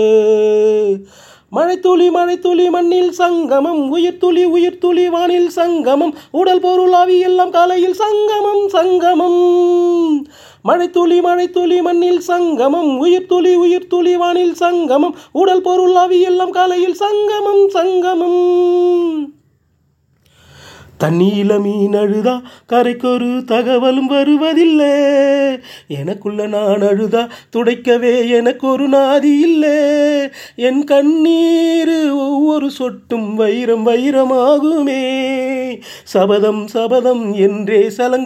மழைத்துளி மழைத்துளி மண்ணில் சங்கமம் உயிர்த்துளி உயிர்த்துளி வானில் சங்கமம் உடல் பொருள் ஆவி எல்லாம் காலையில் சங்கமம் சங்கமம் மழைத்துளி மழைத்துளி மண்ணில் சங்கமம் உயிர்த்துளி உயிர்த்துளி வானில் சங்கமம் உடல் பொருள் ஆவி எல்லாம் காலையில் சங்கமம் சங்கமம் தண்ணியில மீன் அழுதா கரைக்கொரு தகவலும் வருவதில்லை எனக்குள்ள நான் அழுதா துடைக்கவே எனக்கு ஒரு நாதி இல்லை என் கண்ணீர் ஒவ்வொரு சொட்டும் வைரம் வைரமாகுமே சபதம் சபதம் என்றே சலங்க